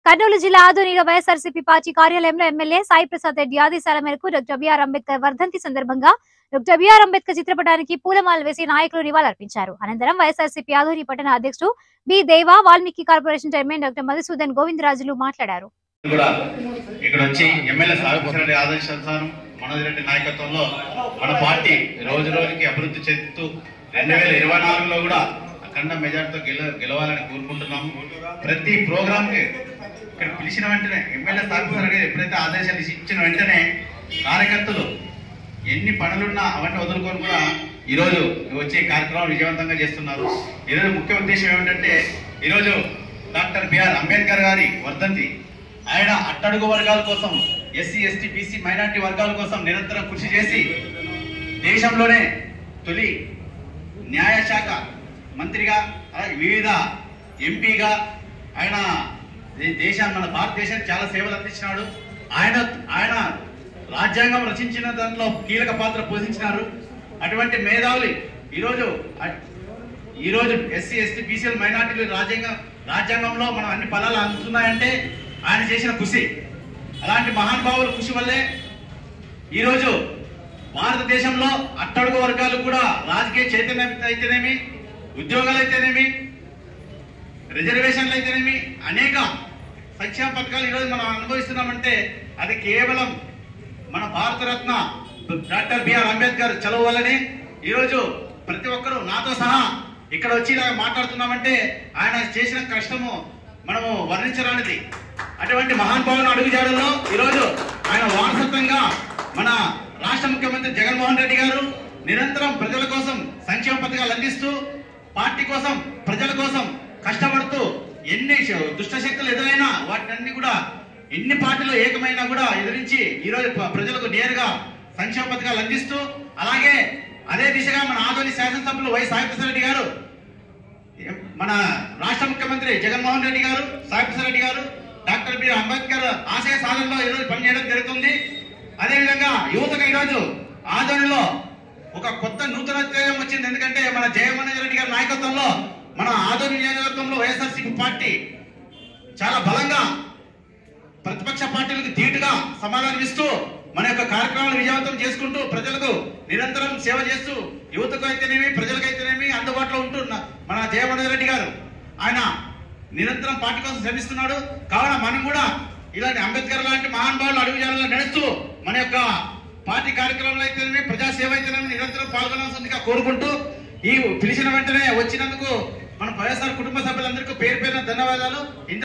కర్నూలు జిల్లా ఆధునిక YSRCP party కార్యాలయంలో ఎమ్మెల్యే సాయి ప్రసాద్ రెడ్డి ఆదేశాల మేరకు డాక్టర్ బిఆర్ అంబేద్కర్ వర్ధంతి సందర్భంగా డాక్టర్ బిఆర్ అంబేద్కర్ చిత్రపటానికి పూలమాలలు వేసి నాయకులు నివాళులర్పించారు అనంతరం వైఎస్ఆర్సీపీ ఆధునిక పట్టణ అధ్యక్షుడు B Deva Valmiki corporation chairman doctor Madhusudan Govindarajulu మాట్లాడారు కూడా ఇక్కడ వచ్చి ఎమ్మెల్యే సాగుకృష్ణరెడ్డి ఆదేశానుసారం మనోజ్ రెడ్డి నాయకత్వంలో మన పార్టీ రోజు రోజుకి అభివృద్ధి చెందుతూ రెండు వేల ఇరవై నాలుగులో కూడా అఖండ మెజార్టీతో గెల గెలవాలని కోరుకుంటున్నాము ప్రతి ప్రోగ్రామ్ కి ఇక్కడ పిలిచిన వెంటనే ఎమ్మెల్యే సాగుకృష్ణరెడ్డి ఎప్పుడైతే ఆదేశాలు ఇచ్చిన వెంటనే కార్యకర్తలు ఎన్ని పనులున్నా అవన్నీ వదులుకొని కూడా ఈరోజు వచ్చే కార్యక్రమం విజయవంతంగా చేస్తున్నారు ఈరోజు ముఖ్య ఉద్దేశం ఏమిటంటే ఈరోజు డాక్టర్ బిఆర్ అంబేద్కర్ గారి వర్ధంతి ఆయన అట్టడుగు వర్గాల కోసం ఎస్సీ ఎస్టీ బీసీ మైనార్టీ వర్గాల కోసం నిరంతరం కృషి చేసి దేశంలోనే తొలి న్యాయశాఖ మంత్రిగా అలాగే వివిధ ఎంపీగా ఆయన దే- దేశాన్ని మన భారతదేశానికి చాలా సేవలు అందించినాడు ఆయన ఆయన రాజ్యాంగం రచించిన దాంట్లో కీలక పాత్ర పోషించినారు అటువంటి మేధావులు ఈరోజు అ- ఈరోజు ఎస్సీ ఎస్టీ బీసీఎల్ మైనార్టీలు రాజ్యాంగం రాజ్యాంగంలో మనం అన్ని ఫలాలు అందుతున్నాయంటే ఆయన చేసిన కృషి అలాంటి మహానుభావుల కృషి వల్లే ఈరోజు భారతదేశంలో అట్టడుగు వర్గాలు కూడా రాజకీయ చైతన్యం అయితేనేమి ఉద్యోగాలు అయితేనేమి రిజర్వేషన్లు అయితేనేమి అనేక సంక్షేమ పథకాలు ఈరోజు మనం అనుభవిస్తున్నామంటే అది కేవలం మన భారతరత్న డాక్టర్ బిఆర్ అంబేద్కర్ చదువు వల్లనే ఈరోజు ప్రతి ఒక్కరూ నాతో సహా ఇక్కడ వచ్చి ఇలా మాట్లాడుతున్నామంటే ఆయన చేసిన కష్టము మనము వర్ణించరానిది అటువంటి మహానుభావుని అడుగుజాడల్లో ఈరోజు ఆయన వారసత్వంగా మన రాష్ట్ర ముఖ్యమంత్రి జగన్మోహన్ రెడ్డి గారు నిరంతరం ప్రజల కోసం సంక్షేమ పథకాలు అందిస్తూ పార్టీ కోసం ప్రజల కోసం కష్టపడుతూ ఎన్ని శ- దుష్ట శక్తులు ఎదురైనా వాటిని కూడా ఎన్ని పార్టీలు ఏకమైనా కూడా ఎదిరించి ఈరోజు ప్ర- ప్రజలకు నేరుగా సంక్షేమ పథకాలు అందిస్తూ అలాగే అదే దిశగా మన ఆదోని శాసనసభ్యులు వై సాయిప్రసాద్ రెడ్డి గారు మన రాష్ట్ర ముఖ్యమంత్రి జగన్మోహన్ రెడ్డి గారు సాయిప్రసాద్ రెడ్డి గారు డాక్టర్ బిఆర్ అంబేద్కర్ ఆశయ సాధనలో ఈరోజు పనిచేయడం జరుగుతుంది అదేవిధంగా యువతకు ఈరోజు ఆదోనిలో ఒక కొత్త నూతనోత్తేజం వచ్చింది ఎందుకంటే మన జయమోహన్ రెడ్డి గారి నాయకత్వంలో మన ఆదోని నియోజకవర్గంలో వైఎస్ఆర్సీపీ పార్టీ చాలా బలంగా ప్రతిపక్ష పార్టీలకు ధీటుగా సమాధానం ఇస్తూ మన యొక్క కార్యక్రమాలు విజయవంతం చేసుకుంటూ ప్రజలకు నిరంతరం సేవ చేస్తూ యువతకు అయితేనేమి ప్రజలకు అయితేనేమి అందుబాటులో ఉంటూ న- మన జయమోహన్ రెడ్డి గారు ఆయన నిరంతరం పార్టీ కోసం శ్రమిస్తున్నాడు కావున మనం కూడా ఇలాంటి అంబేద్కర్ లాంటి మహానుభావులు అడుగుజాలలో నడుస్తూ మన యొక్క పార్టీ కార్యక్రమాలు అయితేనేమి ప్రజా సేవ అయితేనేమి నిరంతరం పాల్గొనాల్సిందిగా కోరుకుంటూ ఈ పిలిచిన వెంటనే వచ్చినందుకు మన వైఎస్ఆర్ కుటుంబ సభ్యులందరికీ పేరు పేరున ధన్యవాదాలు